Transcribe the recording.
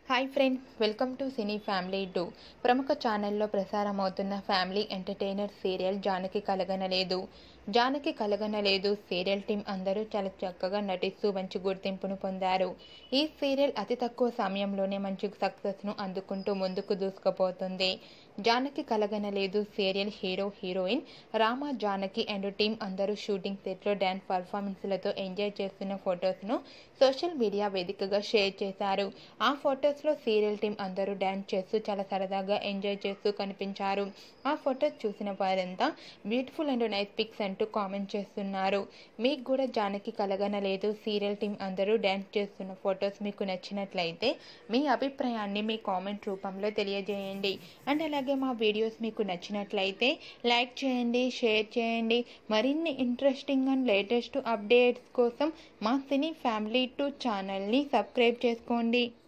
hi friends welcome to Cine Family Two ప్రముఖ ఛానల్లో ప్రసారమవుతున్న family entertainer serial Janaki Kalaganaledu Janaki Kalaganaledu serial team అందరూ చాలా చక్కగా నటిస్తూ మంచి గుర్తింపును పొందారు ఈ సీరియల్ అతి తక్కువ సమయంలోనే మంచి సక్సెస్ను అందుకుంటూ ముందుకు దూసుకుపోతుంది Janaki Kalaganaledu serial hero heroine Rama Janaki and team అందరూ షూటింగ్ సెట్లో డ్యాన్స్ పర్ఫార్మెన్స్లతో ఎంజాయ్ చేస్తున్న ఫొటోస్ను సోషల్ మీడియా వేదికగా షేర్ చేశారు ఆ ఫొటోస్లో సీరియల్ టీం అందరూ డ్యాన్స్ చేస్తూ చాలా సరదాగా ఎంజాయ్ చేస్తూ కనిపించారు ఆ ఫొటోస్ చూసిన వారంతా బ్యూటిఫుల్ అండ్ నైస్ పిక్స్ అంటూ కామెంట్ చేస్తున్నారు మీకు కూడా జానకి కలగనలేదు సీరియల్ టీం అందరూ డ్యాన్స్ చేస్తున్న ఫొటోస్ మీకు నచ్చినట్లయితే మీ అభిప్రాయాన్ని మీ కామెంట్ రూపంలో తెలియజేయండి అండ్ అలాగే మా వీడియోస్ మీకు నచ్చినట్లయితే లైక్ చేయండి షేర్ చేయండి మరిన్ని ఇంట్రెస్టింగ్ అండ్ లేటెస్ట్ అప్డేట్స్ కోసం మా సినీ ఫ్యామిలీ టూ ఛానల్ని సబ్స్క్రైబ్ చేసుకోండి